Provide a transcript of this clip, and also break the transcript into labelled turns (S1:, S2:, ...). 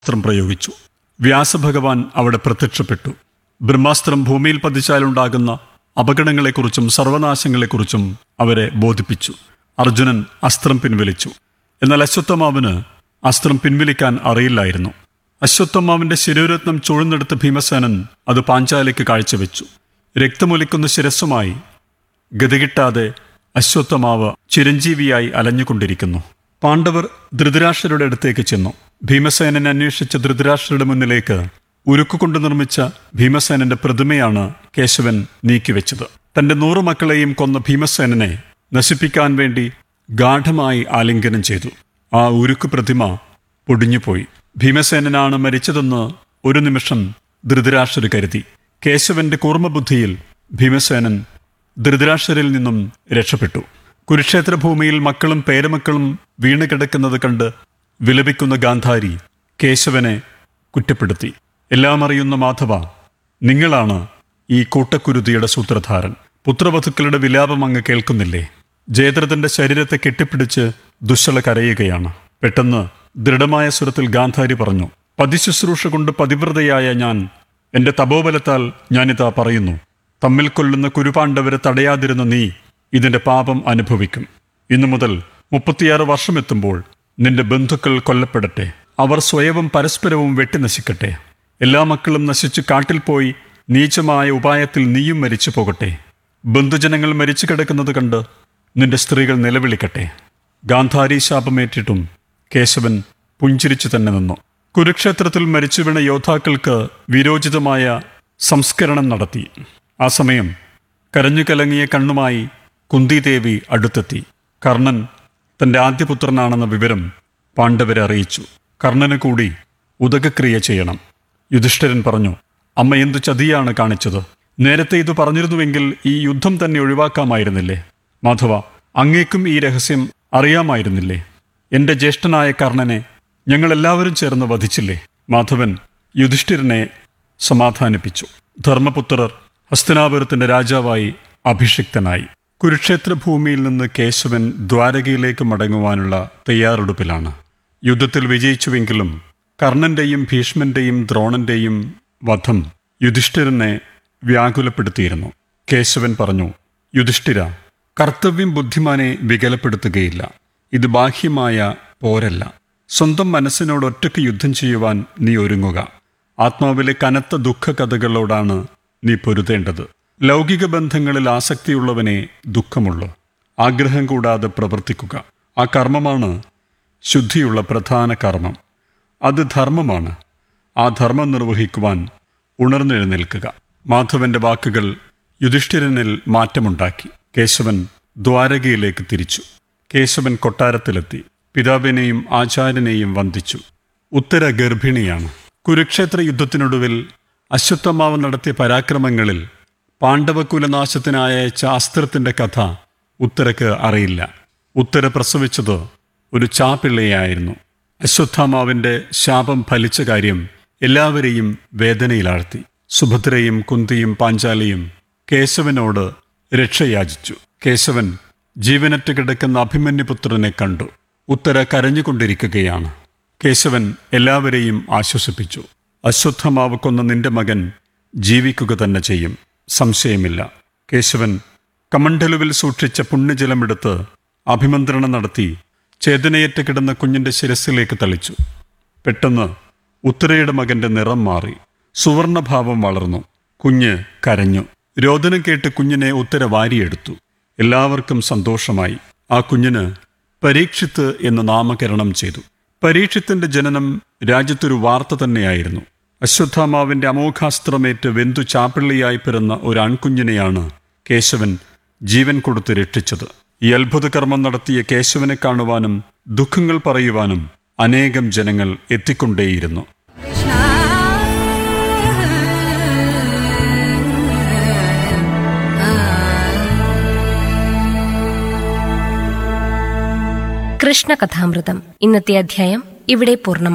S1: അസ്ത്രം പ്രയോഗിച്ചു വ്യാസഭഗവാൻ അവിടെ പ്രത്യക്ഷപ്പെട്ടു ബ്രഹ്മാസ്ത്രം ഭൂമിയിൽ പതിച്ചാലുണ്ടാകുന്ന അപകടങ്ങളെക്കുറിച്ചും സർവനാശങ്ങളെക്കുറിച്ചും അവരെ ബോധിപ്പിച്ചു അർജുനൻ അസ്ത്രം പിൻവലിച്ചു എന്നാൽ അശ്വത്ഥമാവിന് അസ്ത്രം പിൻവലിക്കാൻ അറിയില്ലായിരുന്നു അശ്വത്ഥമാവിന്റെ ശിരോരത്നം ചുഴന്നെടുത്ത ഭീമസേനൻ അത് പാഞ്ചാലിക്ക് കാഴ്ചവെച്ചു രക്തമൊലിക്കുന്ന ശിരസ്സുമായി ഗതികിട്ടാതെ അശ്വത്ഥമാവ് ചിരഞ്ജീവിയായി അലഞ്ഞുകൊണ്ടിരിക്കുന്നു പാണ്ഡവർ ധൃതരാഷ്ട്രരുടെ അടുത്തേക്ക് ചെന്നു ഭീമസേനനെ അന്വേഷിച്ച ധൃതരാഷ്ട്രരുടെ മുന്നിലേക്ക് ഉരുക്കുകൊണ്ട് നിർമ്മിച്ച ഭീമസേനന്റെ പ്രതിമയാണ് കേശവൻ നീക്കിവെച്ചത് തന്റെ നൂറു മക്കളെയും കൊന്ന ഭീമസേനനെ നശിപ്പിക്കാൻ വേണ്ടി ഗാഠമായി ആലിംഗനം ചെയ്തു ആ ഉരുക്കു പ്രതിമ പൊടിഞ്ഞുപോയി ഭീമസേനനാണ് മരിച്ചതെന്ന് ഒരു നിമിഷം ധൃതരാഷ്ട്രർ കരുതി കേശവന്റെ കൂർമ്മബുദ്ധിയിൽ ഭീമസേനൻ ധൃതരാഷ്ട്രരിൽ നിന്നും രക്ഷപ്പെട്ടു കുരുക്ഷേത്ര ഭൂമിയിൽ മക്കളും പേരമക്കളും വീണ് കിടക്കുന്നത് കണ്ട് വിലപിക്കുന്ന ഗാന്ധാരി കേശവനെ കുറ്റപ്പെടുത്തി എല്ലാം അറിയുന്ന മാധവ നിങ്ങളാണ് ഈ കൂട്ടക്കുരുതിയുടെ സൂത്രധാരൻ പുത്രവധുക്കളുടെ വിലാപം അങ്ങ് കേൾക്കുന്നില്ലേ ജയദ്രഥന്റെ ശരീരത്തെ കെട്ടിപ്പിടിച്ച് ദുശ്ശള കരയുകയാണ് പെട്ടെന്ന് ദൃഢമായ സ്വരത്തിൽ ഗാന്ധാരി പറഞ്ഞു പതിശുശ്രൂഷ കൊണ്ട് പതിവ്രതയായ ഞാൻ എന്റെ തപോബലത്താൽ ഞാനിതാ പറയുന്നു തമ്മിൽ കൊല്ലുന്ന കുരുപാണ്ഡവരെ തടയാതിരുന്ന നീ ഇതിന്റെ പാപം അനുഭവിക്കും ഇന്നു മുതൽ മുപ്പത്തിയാറ് വർഷമെത്തുമ്പോൾ നിന്റെ ബന്ധുക്കൾ കൊല്ലപ്പെടട്ടെ അവർ സ്വയവും പരസ്പരവും വെട്ടിനശിക്കട്ടെ എല്ലാ മക്കളും നശിച്ചു കാട്ടിൽ പോയി നീചമായ ഉപായത്തിൽ നീയും മരിച്ചു പോകട്ടെ ബന്ധുജനങ്ങൾ മരിച്ചു കിടക്കുന്നത് കണ്ട് നിന്റെ സ്ത്രീകൾ നിലവിളിക്കട്ടെ ഗാന്ധാരി ശാപമേറ്റിട്ടും കേശവൻ പുഞ്ചിരിച്ചു തന്നെ നിന്നു കുരുക്ഷേത്രത്തിൽ മരിച്ചു വീണ യോദ്ധാക്കൾക്ക് വിരോചിതമായ സംസ്കരണം നടത്തി ആ സമയം കരഞ്ഞു കലങ്ങിയ കണ്ണുമായി കുന്തിദേവി അടുത്തെത്തി കർണൻ തന്റെ ആദ്യപുത്രനാണെന്ന വിവരം പാണ്ഡവരെ അറിയിച്ചു കർണന് കൂടി ഉദകക്രിയ ചെയ്യണം യുധിഷ്ഠിരൻ പറഞ്ഞു അമ്മ എന്തു ചതിയാണ് കാണിച്ചത് നേരത്തെ ഇത് പറഞ്ഞിരുന്നുവെങ്കിൽ ഈ യുദ്ധം തന്നെ ഒഴിവാക്കാമായിരുന്നില്ലേ മാധവ അങ്ങേക്കും ഈ രഹസ്യം അറിയാമായിരുന്നില്ലേ എന്റെ ജ്യേഷ്ഠനായ കർണനെ ഞങ്ങൾ എല്ലാവരും ചേർന്ന് വധിച്ചില്ലേ മാധവൻ യുധിഷ്ഠിരനെ സമാധാനിപ്പിച്ചു ധർമ്മപുത്രർ ഹസ്തനാപുരത്തിന്റെ രാജാവായി അഭിഷിക്തനായി കുരുക്ഷേത്ര ഭൂമിയിൽ നിന്ന് കേശവൻ ദ്വാരകയിലേക്ക് മടങ്ങുവാനുള്ള തയ്യാറെടുപ്പിലാണ് യുദ്ധത്തിൽ വിജയിച്ചുവെങ്കിലും കർണന്റെയും ഭീഷ്മന്റെയും ദ്രോണന്റെയും വധം യുധിഷ്ഠിരനെ വ്യാകുലപ്പെടുത്തിയിരുന്നു കേശവൻ പറഞ്ഞു യുധിഷ്ഠിര കർത്തവ്യം ബുദ്ധിമാനെ വികലപ്പെടുത്തുകയില്ല ഇത് ബാഹ്യമായ പോരല്ല സ്വന്തം മനസ്സിനോട് ഒറ്റയ്ക്ക് യുദ്ധം ചെയ്യുവാൻ നീ ഒരുങ്ങുക ആത്മാവിലെ കനത്ത ദുഃഖകഥകളോടാണ് നീ പൊരുതേണ്ടത് ലൗകിക ബന്ധങ്ങളിൽ ആസക്തിയുള്ളവനെ ദുഃഖമുള്ളൂ ആഗ്രഹം കൂടാതെ പ്രവർത്തിക്കുക ആ കർമ്മമാണ് ശുദ്ധിയുള്ള പ്രധാന കർമ്മം അത് ധർമ്മമാണ് ആ ധർമ്മം നിർവഹിക്കുവാൻ ഉണർന്നെഴുന്നേൽക്കുക മാധവന്റെ വാക്കുകൾ യുധിഷ്ഠിരനിൽ മാറ്റമുണ്ടാക്കി കേശവൻ ദ്വാരകയിലേക്ക് തിരിച്ചു കേശവൻ കൊട്ടാരത്തിലെത്തി പിതാവിനെയും ആചാര്യനെയും വന്ദിച്ചു ഉത്തര ഗർഭിണിയാണ് കുരുക്ഷേത്ര യുദ്ധത്തിനൊടുവിൽ അശ്വത്ഥമാവ് നടത്തിയ പരാക്രമങ്ങളിൽ പാണ്ഡവകുലനാശത്തിനായ ശാസ്ത്രത്തിന്റെ കഥ ഉത്തരക്ക് അറിയില്ല ഉത്തര പ്രസവിച്ചത് ഒരു ചാപിള്ളയായിരുന്നു അശ്വത്ഥാമാവിന്റെ ശാപം ഫലിച്ച കാര്യം എല്ലാവരെയും വേദനയിലാഴ്ത്തി സുഭദ്രയും കുന്തിയും പാഞ്ചാലിയും കേശവനോട് രക്ഷയാചിച്ചു കേശവൻ ജീവനറ്റ് കിടക്കുന്ന അഭിമന്യുപുത്രനെ കണ്ടു ഉത്തര കരഞ്ഞുകൊണ്ടിരിക്കുകയാണ് കേശവൻ എല്ലാവരെയും ആശ്വസിപ്പിച്ചു അശ്വത്ഥമാവ് കൊന്ന നിന്റെ മകൻ ജീവിക്കുക തന്നെ ചെയ്യും സംശയമില്ല കേശവൻ കമണ്ഡലുവിൽ സൂക്ഷിച്ച പുണ്യജലമെടുത്ത് അഭിമന്ത്രണം നടത്തി ചേതനയേറ്റ് കിടന്ന കുഞ്ഞിന്റെ ശിരസിലേക്ക് തളിച്ചു പെട്ടെന്ന് ഉത്തരയുടെ മകന്റെ നിറം മാറി സുവർണഭാവം വളർന്നു കുഞ്ഞ് കരഞ്ഞു രോദനം കേട്ട് കുഞ്ഞിനെ ഉത്തര വാരിയെടുത്തു എല്ലാവർക്കും സന്തോഷമായി ആ കുഞ്ഞിന് പരീക്ഷിത്ത് എന്ന് നാമകരണം ചെയ്തു പരീക്ഷിത്തിന്റെ ജനനം രാജ്യത്തൊരു വാർത്ത തന്നെയായിരുന്നു അശ്വത്ഥാമാവിന്റെ അമോഘാസ്ത്രമേറ്റ് വെന്തു ചാപ്പിള്ളിയായി പിറന്ന ഒരു ആൺകുഞ്ഞിനെയാണ് കേശവൻ ജീവൻ കൊടുത്ത് രക്ഷിച്ചത് ഈ അത്ഭുത കർമ്മം നടത്തിയ കേശവനെ കാണുവാനും ദുഃഖങ്ങൾ പറയുവാനും അനേകം ജനങ്ങൾ എത്തിക്കൊണ്ടേയിരുന്നു
S2: കൃഷ്ണകഥാമൃതം ഇന്നത്തെ അധ്യായം ഇവിടെ പൂർണ്ണമായി